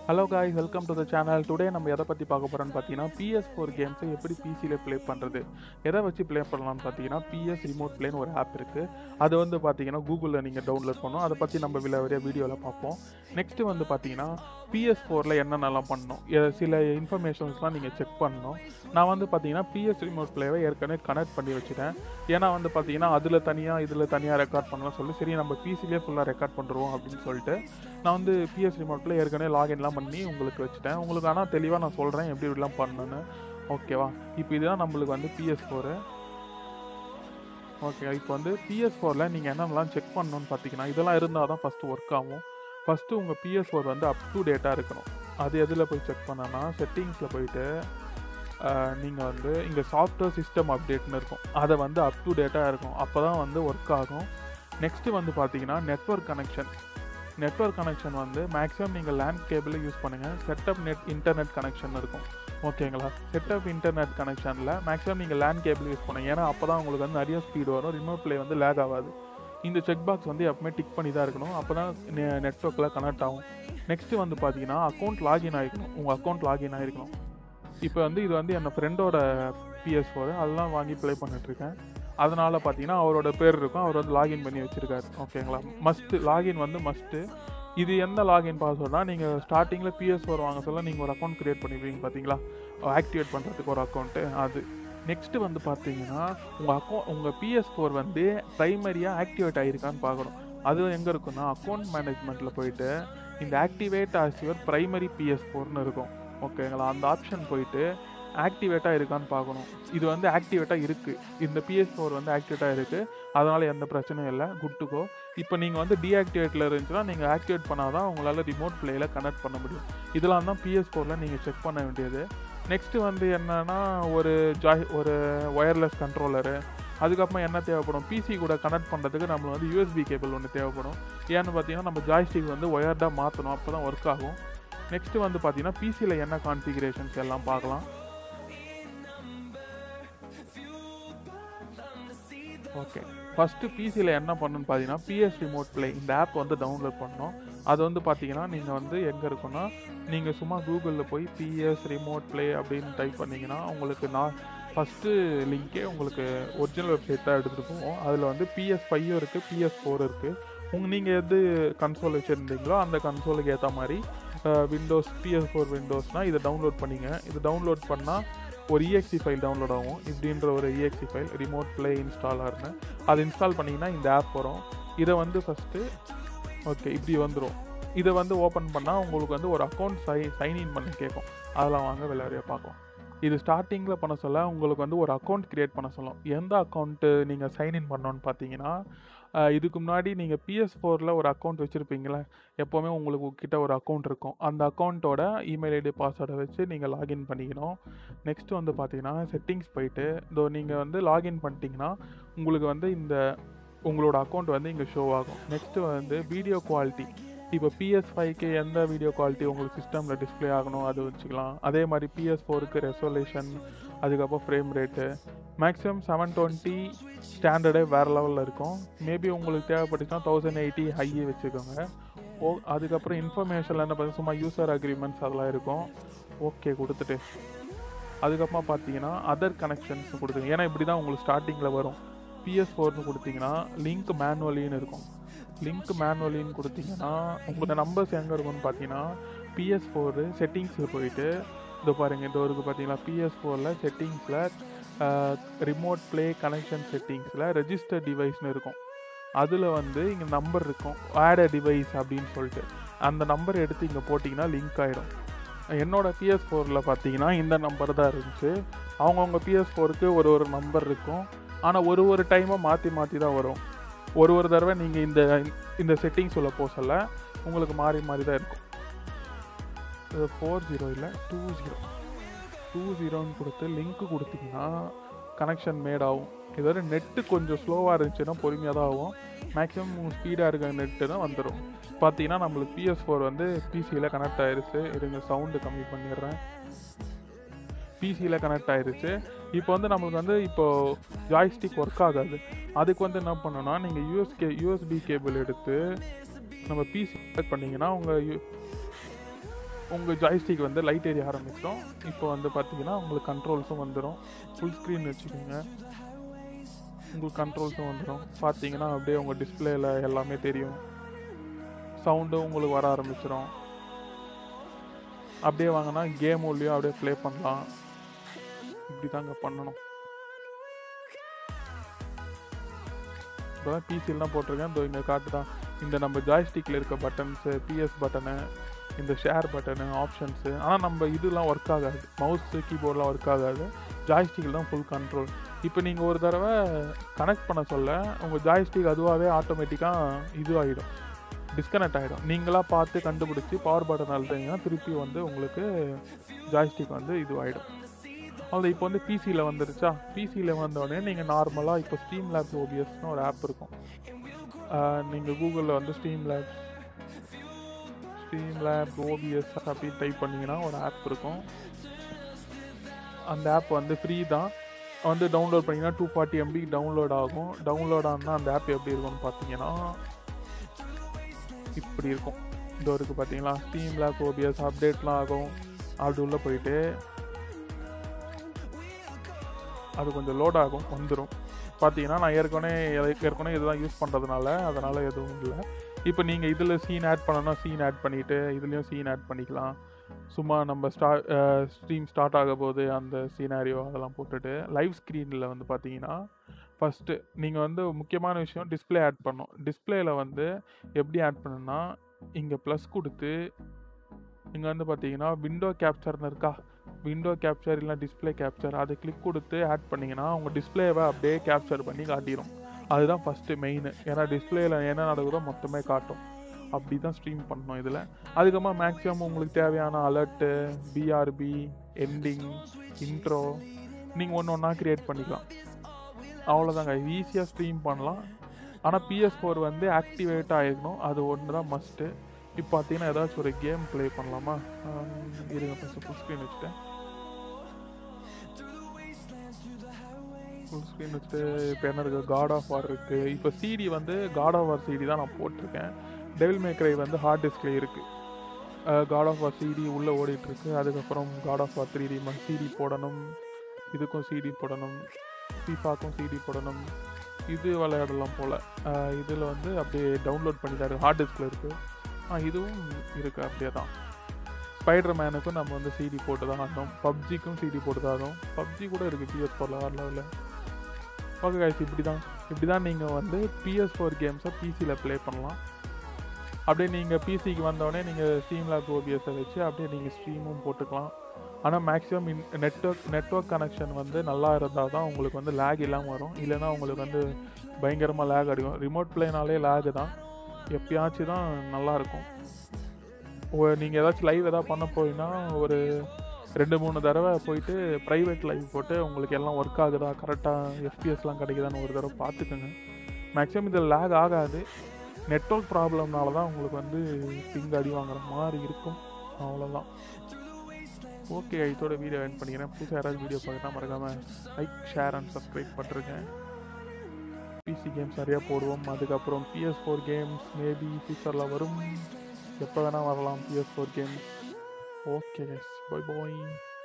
hello guys welcome to the channel today நம்ம எதை பற்றி பார்க்க போகிறோம்னு பார்த்தீங்கன்னா பிஎஸ் ஃபோர் கேம்ஸை எப்படி பிசியில் ப்ளே பண்ணுறது எதை வச்சு ப்ளே பண்ணலாம்னு பார்த்தீங்கன்னா பிஎஸ் ரிமோட் ப்ளேன்னு ஒரு ஆப் இருக்குது அது வந்து பார்த்தீங்கன்னா கூகுளில் நீங்கள் டவுன்லோட் பண்ணணும் அதை பற்றி நம்ம வில வரைய வீடியோவில் பார்ப்போம் நெக்ஸ்ட்டு வந்து பார்த்தீங்கன்னா பிஎஸ் ஃபோரில் என்னென்னலாம் பண்ணணும் எ- சில இன்ஃபர்மேஷன்ஸ்லாம் நீங்கள் செக் பண்ணணும் நான் வந்து பார்த்தீங்கன்னா பிஎஸ் ரிமோட் ப்ளேவை ஏற்கனவே கனெக்ட் பண்ணி வச்சுட்டேன் ஏன்னா வந்து பார்த்தீங்கன்னா அதில் தனியாக இதில் தனியாக ரெக்கார்ட் பண்ணலாம் சொல்லி சரி நம்ம பிசிலே ஃபுல்லாக ரெக்கார்ட் பண்ணுறோம் அப்படின்னு சொல்லிட்டு நான் வந்து பிஎஸ் ரிமோட்டில் ஏற்கனவே லாகின்லாம் பண்ணி உங்களுக்கு வச்சுட்டேன் உங்களுக்கு ஆனால் தெளிவாக நான் சொல்கிறேன் எப்படி இப்படிலாம் பண்ணணும்னு ஓகேவா இப்போ இதுதான் நம்மளுக்கு வந்து பிஎஸ் ஃபோரு ஓகே இப்போ வந்து பிஎஸ் ஃபோரில் நீங்கள் என்னென்னலாம் செக் பண்ணணும்னு பார்த்தீங்கன்னா இதெல்லாம் இருந்தால் தான் ஃபஸ்ட்டு ஒர்க் ஆகும் ஃபஸ்ட்டு உங்கள் பிஎஸ் ஃபோர் வந்து அப் டு டேட்டாக இருக்கணும் அது எதில் போய் செக் பண்ணனா செட்டிங்ஸில் போயிட்டு நீங்கள் வந்து இங்கே சாஃப்ட்வேர் சிஸ்டம் அப்டேட்னு இருக்கும் அதை வந்து அப் டு டேட்டாக இருக்கும் அப்போ தான் வந்து ஒர்க் ஆகும் நெக்ஸ்ட்டு வந்து பார்த்தீங்கன்னா நெட்வொர்க் கனெக்ஷன் நெட்வொர்க் கனெக்ஷன் வந்து மேக்ஸிமம் நீங்கள் லேண்ட் கேபிள் யூஸ் பண்ணுங்கள் செட்டப் நெட் இன்டர்நெட் கனெக்ஷன் இருக்கும் ஓகேங்களா செட்டப் இன்டர்நெட் கனெக்ஷனில் மேக்ஸிமம் நீங்கள் லேண்ட் கேபிள் யூஸ் பண்ணுங்க ஏன்னா அப்போ தான் உங்களுக்கு வந்து நிறைய ஸ்பீடு வரும் ரிமோட் ப்ளே வந்து லேக் ஆகாது இந்த செக் பாக்ஸ் வந்து எப்பவுமே டிக் பண்ணி தான் இருக்கணும் அப்போ தான் நெட்ஒர்க்கில் கனெக்ட் ஆகும் நெக்ஸ்ட்டு வந்து பார்த்தீங்கன்னா அக்கௌண்ட் லாகின் ஆகிக்கணும் உங்கள் அக்கௌண்ட் லாகின் ஆகிருக்கணும் இப்போ வந்து இது வந்து என் ஃப்ரெண்டோட பிஎஸ் ஃபோர் அதெல்லாம் வாங்கி ப்ளே பண்ணிட்டுருக்கேன் அதனால் பார்த்தீங்கன்னா அவரோட பேர் இருக்கும் அவர் வந்து லாகின் பண்ணி வச்சுருக்காரு ஓகேங்களா மஸ்ட்டு லாகின் வந்து மஸ்ட்டு இது எந்த லாகின் பாஸ்வேர்ட்னா நீங்கள் ஸ்டார்டிங்கில் பிஎஸ் ஃபோர் வாங்க சொல்ல நீங்கள் ஒரு அக்கௌண்ட் க்ரியேட் பண்ணிருப்பீங்க பார்த்தீங்களா ஆக்டிவேட் பண்ணுறதுக்கு ஒரு அக்கௌண்ட்டு அது நெக்ஸ்ட்டு வந்து பார்த்தீங்கன்னா உங்கள் அக்கௌண்ட் உங்கள் பிஎஸ் ஃபோர் வந்து ப்ரைமரியாக ஆக்டிவேட் ஆகிருக்கான்னு பார்க்கணும் அது எங்கே இருக்குன்னா அக்கௌண்ட் மேனேஜ்மெண்ட்டில் போயிட்டு இந்த activate as your primary PS ஃபோர்னு இருக்கும் ஓகேங்களா அந்த ஆப்ஷன் போயிட்டு ஆக்டிவேட்டாக இருக்கான்னு பார்க்கணும் இது வந்து ஆக்டிவேட்டாக இருக்குது இந்த பிஎஸ் ஃபோர் வந்து ஆக்டிவேட்டாக இருக்குது அதனால் எந்த பிரச்சனையும் இல்லை குட் டு கோ இப்போ நீங்கள் வந்து டீஆக்டிவேட்டில் இருந்துச்சுன்னா நீங்கள் ஆக்டிவேட் பண்ணால் தான் உங்களால் ரிமோட் பிளேயில் கனெக்ட் பண்ண முடியும் இதெல்லாம் தான் பிஎஸ் ஃபோரில் நீங்கள் செக் பண்ண வேண்டியது நெக்ஸ்ட்டு வந்து என்னன்னா ஒரு ஜாய் ஒரு ஒயர்லெஸ் கண்ட்ரோலரு அதுக்கப்புறம் என்ன தேவைப்படும் பிசி கூட கனெக்ட் பண்ணுறதுக்கு நம்ம வந்து யூஎஸ்பி கேபிள் ஒன்று தேவைப்படும் ஏன்னு பார்த்தீங்கன்னா நம்ம ஜாய்ஸ்டிக் வந்து ஒயர்டாக மாற்றணும் அப்போ தான் ஒர்க் ஆகும் நெக்ஸ்ட்டு வந்து பார்த்தீங்கன்னா பிசியில் என்ன கான்ஃபிகரேஷன்ஸ் எல்லாம் பார்க்கலாம் ஓகே ஃபஸ்ட்டு பிசியில் என்ன பண்ணணும்னு பார்த்தீங்கன்னா பிஎஸ் ரிமோட் ப்ளே இந்த ஆப் வந்து டவுன்லோட் பண்ணணும் அது வந்து பார்த்தீங்கன்னா நீங்கள் வந்து எங்கே இருக்குன்னா நீங்கள் சும்மா கூகுளில் போய் பிஎஸ் ரிமோட் ப்ளே அப்படின்னு டைப் பண்ணீங்கன்னா உங்களுக்கு நான் ஃபஸ்ட்டு லிங்க்கே உங்களுக்கு ஒரிஜினல் வெப்சைட் தான் எடுத்துகிட்டு போவோம் அதில் வந்து பிஎஸ் ஃபைவ் இருக்குது பிஎஸ் ஃபோர் இருக்குது உங்கள் நீங்கள் எது கன்சோல் வச்சுருந்தீங்களோ அந்த கன்சோலுக்கு ஏற்ற மாதிரி விண்டோஸ் பிஎஸ் ஃபோர் விண்டோஸ்னால் இதை டவுன்லோட் பண்ணிங்க இது டவுன்லோட் பண்ணால் ஒரு இஎக்ஸி ஃபைல் டவுன்லோட் ஆகும் இப்படின்ற ஒரு இஎக்ஸி ஃபைல் ரிமோட் ப்ளே இன்ஸ்டாலர்னு அது இன்ஸ்டால் பண்ணிங்கன்னா இந்த ஆப் வரும் இதை வந்து ஃபஸ்ட்டு ஓகே இப்படி வந்துடும் இதை வந்து ஓப்பன் பண்ணால் உங்களுக்கு வந்து ஒரு அக்கௌண்ட் சை சைன்இன் பண்ண கேட்கும் அதெல்லாம் வாங்க விளையாடிய பார்க்கலாம் இது ஸ்டார்டிங்கில் பண்ண சொல்ல உங்களுக்கு வந்து ஒரு அக்கௌண்ட் க்ரியேட் பண்ண சொல்லும் எந்த அக்கௌண்ட்டு நீங்கள் சைன்இன் பண்ணணும்னு பார்த்தீங்கன்னா அஹ், இதுக்கு முன்னாடி நீங்கள் பிஎஸ் ஃபோரில் ஒரு அக்கௌண்ட் வச்சுருப்பீங்களே எப்போவுமே உங்களுக்கு கிட்ட ஒரு அக்கௌண்ட் இருக்கும் அந்த அக்கௌண்ட்டோட இமெயில் ஐடி பாஸ்வேர்டை வச்சு நீங்கள் லாகின் பண்ணிக்கணும் நெக்ஸ்ட் வந்து பார்த்தீங்கன்னா செட்டிங்ஸ் போயிட்டு இதோ நீங்கள் வந்து லாகின் பண்ணிட்டீங்கன்னா உங்களுக்கு வந்து இந்த உங்களோட அக்கௌண்ட் வந்து இங்கே ஷோ ஆகும் நெக்ஸ்ட்டு வந்து வீடியோ குவாலிட்டி இப்போ பிஎஸ் ஃபைவ்க்கு எந்த வீடியோ குவாலிட்டி உங்களுக்கு சிஸ்டமில் டிஸ்ப்ளே ஆகணும் அது வச்சுக்கலாம் அதே மாதிரி பிஎஸ் ஃபோருக்கு ரெசோலேஷன் அதுக்கப்புறம் frame rate maximum seven twenty ஸ்டாண்டர்டே வேறு லெவலில் இருக்கும் மேபி உங்களுக்கு தேவைப்பட்டுச்சுன்னா தௌசண்ட் எயிட்டி ஹை வச்சுக்கோங்க ஓ அதுக்கப்புறம் இன்ஃபர்மேஷனில் என்ன பண்ணி சும்மா யூசர் அக்ரிமெண்ட்ஸ் அதெல்லாம் இருக்கும் ஓகே கொடுத்துட்டு அதுக்கப்புறமா பார்த்தீங்கன்னா அதர் கனெக்ஷன்ஸ் கொடுத்துங்க ஏன்னா இப்படி தான் உங்களுக்கு ஸ்டார்டிங்கில் வரும் பிஎஸ் ஃபோர்னு கொடுத்தீங்கன்னா லிங்க் மேனுவலின்னு இருக்கும் லிங்க் மேனுவலின்னு கொடுத்தீங்கன்னா உங்களோட நம்பர்ஸ் எங்கே இருக்கும்னு பார்த்தீங்கன்னா பிஎஸ் ஃபோரு செட்டிங்ஸில் போயிட்டு இதோ பாருங்கள் இந்த ஒருக்கு பார்த்தீங்கன்னா பிஎஸ் ஃபோரில் செட்டிங்ஸில் ரிமோட் ப்ளே கனெக்ஷன் செட்டிங்ஸில் ரெஜிஸ்டர் டிவைஸ்னு இருக்கும் அதில் வந்து இங்கே நம்பர் இருக்கும் ஆட் அ டிவைஸ் அப்படின்னு சொல்லிட்டு அந்த நம்பர் எடுத்து இங்கே போட்டிங்கன்னா லிங்க் ஆகிடும் என்னோட பிஎஸ் ஃபோரில் பார்த்தீங்கன்னா இந்த நம்பர் தான் இருந்துச்சு அவங்கவுங்க பிஎஸ் ஃபோருக்கு ஒரு ஒரு நம்பர் இருக்கும் ஆனால் ஒரு ஒரு டைமாக மாற்றி மாற்றி தான் வரும் ஒரு ஒரு தடவை நீங்கள் இந்த இந்த செட்டிங்ஸ் உள்ள போக சொல்ல உங்களுக்கு மாறி மாறி தான் இருக்கும் இது ஃபோர் ஜீரோ இல்லை டூ ஜீரோ டூ ஜீரோன்னு கொடுத்து லிங்க் கொடுத்தீங்கன்னா கனெக்ஷன் மேட் ஆகும் இதோட நெட்டு கொஞ்சம் ஸ்லோவாக இருந்துச்சுன்னா பொறுமையாக தான் ஆகும் மேக்ஸிமம் ஸ்பீடாக இருக்க நெட்டு தான் வந்துடும் பார்த்தீங்கன்னா நம்மளுக்கு பிஎஸ் ஃபோர் வந்து பிசியில் கனெக்ட் ஆயிருச்சு இருங்க சவுண்டு கம்மி பண்ணிடுறேன் பிசியில் கனெக்ட் ஆயிருச்சு இப்போ வந்து நம்மளுக்கு வந்து இப்போ ஜாய்ஸ்டிக் ஒர்க் ஆகாது அதுக்கு வந்து என்ன பண்ணணும்னா நீங்கள் யூஎஸ்கே யூஎஸ்பி கேபிள் எடுத்து நம்ம பிசி கனெக்ட் பண்ணிங்கன்னா உங்கள் உங்கள் ஜாய்ஸ்டிக் வந்து லைட் எரிய ஆரம்பிச்சிடும் இப்போ வந்து பார்த்தீங்கன்னா உங்களுக்கு கண்ட்ரோல்ஸும் வந்துடும் ஃபுல் ஸ்க்ரீன் வச்சுக்கோங்க உங்களுக்கு கண்ட்ரோல்ஸும் வந்துடும் பார்த்தீங்கன்னா அப்படியே உங்கள் டிஸ்பிளேயில் எல்லாமே தெரியும் சவுண்டும் உங்களுக்கு வர ஆரம்பிச்சிடும் அப்படியே வாங்கினா கேம் உள்ளேயும் அப்படியே ப்ளே பண்ணலாம் இப்படி தாங்க பண்ணணும் இப்போ தான் பிசியில் தான் போட்டிருக்கேன் இதோ இங்கே காட்டுதான் இந்த நம்ம ஜாய்ஸ்டிக்கில் இருக்க பட்டன்ஸு பிஎஸ் பட்டனு இந்த ஷேர் பட்டனு ஆப்ஷன்ஸு ஆனால் நம்ம இதெல்லாம் ஒர்க் ஆகாது மவுஸு கீபோர்டெலாம் ஒர்க் ஆகாது ஜாய்ஸ்டிக்கில் தான் ஃபுல் கண்ட்ரோல் இப்போ நீங்கள் ஒரு தடவை கனெக்ட் பண்ண சொல்ல உங்கள் ஜாய்ஸ்டிக் அதுவாகவே ஆட்டோமேட்டிக்காக இது ஆகிடும் டிஸ்கனெக்ட் ஆகிடும் நீங்களாக பார்த்து கண்டுபிடிச்சி பவர் பட்டன் அழுத்தீங்கன்னா திருப்பி வந்து உங்களுக்கு ஜாய்ஸ்டிக் வந்து இது ஆகிடும் அவ்வளோ இப்போ வந்து பிசியில் வந்துருச்சா பிசியில் வந்தோடனே நீங்கள் நார்மலாக இப்போ ஸ்டீம் லேப்ஸ் ஓபிஎஸ்னு ஒரு ஆப் இருக்கும் நீங்கள் கூகுளில் வந்து Steam Labs Steam Lab OBS அப்படின்னு டைப் பண்ணிங்கன்னா ஒரு ஆப் இருக்கும் அந்த ஆப் வந்து ஃப்ரீ தான் வந்து டவுன்லோட் பண்ணிங்கன்னா டூ ஃபார்ட்டி எம்பி டவுன்லோட் ஆகும் டவுன்லோட் ஆனால் அந்த ஆப் எப்படி இருக்கும்னு பார்த்தீங்கன்னா இப்படி இருக்கும் இந்த இருக்குது பார்த்தீங்களா ஸ்டீம் லேப் ஓபிஎஸ் அப்டேட்லாம் ஆகும் அப்படி உள்ளே போயிட்டு அது கொஞ்சம் லோட் ஆகும் வந்துடும் பார்த்தீங்கன்னா நான் ஏற்கனவே ஏற்கனவே இதுதான் யூஸ் பண்ணுறதுனால அதனால் எதுவும் இல்லை இப்போ நீங்கள் இதில் சீன் ஆட் பண்ணணும்னா சீன் ஆட் பண்ணிவிட்டு இதுலேயும் சீன் ஆட் பண்ணிக்கலாம் சும்மா நம்ம ஸ்டா ஸ்ட்ரீம் ஸ்டார்ட் ஆக போது அந்த சீனாரியோ அதெல்லாம் போட்டுட்டு லைவ் ஸ்க்ரீனில் வந்து பார்த்தீங்கன்னா ஃபஸ்ட்டு நீங்கள் வந்து முக்கியமான விஷயம் டிஸ்பிளே ஆட் பண்ணணும் டிஸ்பிளேயில் வந்து எப்படி ஆட் பண்ணணும்னா இங்கே ப்ளஸ் கொடுத்து இங்கே வந்து பார்த்தீங்கன்னா விண்டோ கேப்சர்னு இருக்கா விண்டோ கேப்சர் இல்லை டிஸ்பிளே கேப்சர் அதை கிளிக் கொடுத்து ஆட் பண்ணிங்கன்னா உங்கள் டிஸ்பிளேவை அப்படியே கேப்சர் பண்ணி காட்டிடும் அதுதான் ஃபஸ்ட்டு மெயின் ஏன்னா டிஸ்பிளேயில் என்ன நடக்குதோ மொத்தமே காட்டும் அப்படி தான் ஸ்ட்ரீம் பண்ணணும் இதில் அதுக்கப்புறமா மேக்ஸிமம் உங்களுக்கு தேவையான அலர்ட்டு பிஆர்பி எண்டிங் இன்ட்ரோ நீங்கள் ஒன்று ஒன்றா க்ரியேட் பண்ணிக்கலாம் அவ்வளோதாங்க ஈஸியாக ஸ்ட்ரீம் பண்ணலாம் ஆனால் பிஎஸ் ஃபோர் வந்து ஆக்டிவேட் ஆகிருக்கணும் அது ஒன்று தான் மஸ்ட்டு இப்போ பார்த்தீங்கன்னா ஏதாச்சும் ஒரு கேம் ப்ளே பண்ணலாமா இருங்க ஃபஸ்ட்டு ஃபுல் ஸ்க்ரீன் வச்சுட்டேன் ஃபுல் ஸ்க்ரீன் வச்சுட்டு இப்போ என்ன இருக்குது காட் ஆஃப் வார் இருக்குது இப்போ சிடி வந்து காட் ஆஃப் வார் சிடி தான் நான் போட்டிருக்கேன் டெவில் மேக்ரை வந்து ஹார்ட் டிஸ்கில் இருக்குது காட் ஆஃப் வார் சிடி உள்ளே ஓடிட்டுருக்கு அதுக்கப்புறம் God of War three D CD போடணும் இதுக்கும் சிடி போடணும் ஃபீஃபாக்கும் சிடி போடணும் இது விளையாடலாம் போல் இதில் வந்து அப்படியே டவுன்லோட் பண்ணிட்டாரு ஹார்ட் டிஸ்கில் இருக்குது ஆ இதுவும் இருக்குது அப்படியே தான் ஸ்பைடர் மேனுக்கும் நம்ம வந்து சிடி போட்டு தான் ஆடணும் பப்ஜிக்கும் சிடி போட்டு தான் ஆடணும் பப்ஜி கூட இருக்குது பிஎஸ் ஃபோரில் வேறு லெவலில் ஓகே காய்ச்சி இப்படி தான் இப்படி தான் நீங்கள் வந்து பிஎஸ் ஃபோர் கேம்ஸை பிசியில் ப்ளே பண்ணலாம் அப்படியே நீங்கள் பிசிக்கு வந்தோடனே நீங்கள் ஸ்ட்ரீம் லேப் ஓபிஎஸை வச்சு அப்படியே நீங்கள் ஸ்ட்ரீமும் போட்டுக்கலாம் ஆனால் maximum in network network connection வந்து நல்லா இருந்தால் தான் உங்களுக்கு வந்து லேக் இல்லாமல் வரும் இல்லைன்னா உங்களுக்கு வந்து பயங்கரமாக லேக் அடிக்கும் ரிமோட் பிளேனாலே லேகு தான் எப்பயாச்சும் தான் நல்லாயிருக்கும் நீங்கள் ஏதாச்சும் லைவ் எதாவது பண்ண போயின்னா ஒரு ரெண்டு மூணு தடவை போயிட்டு ப்ரைவேட் லைவ் போட்டு உங்களுக்கு எல்லாம் ஒர்க் ஆகுதா கரெக்டாக எஃபிஎஸ்லாம் கிடைக்குதான்னு ஒரு தடவை பார்த்துக்கோங்க மேக்ஸிமம் இதில் லேக் ஆகாது நெட்ஒர்க் ப்ராப்ளம்னால தான் உங்களுக்கு வந்து பிங் அடி வாங்குற மாதிரி இருக்கும் அவ்வளோதான் ஓகே இதோட வீடியோ என் பண்ணிக்கிறேன் புதுசாக யாராவது வீடியோ பார்க்குறா மறக்காமல் லைக் ஷேர் அண்ட் சப்ஸ்கிரைப் பண்ணிருக்கேன் பிசி கேம்ஸ் நிறையா போடுவோம் அதுக்கப்புறம் பிஎஸ் ஃபோர் கேம்ஸ் மேபி ஃபியூச்சரில் வரும் எப்போ வேணால் வரலாம் PS four games okay bye பாய்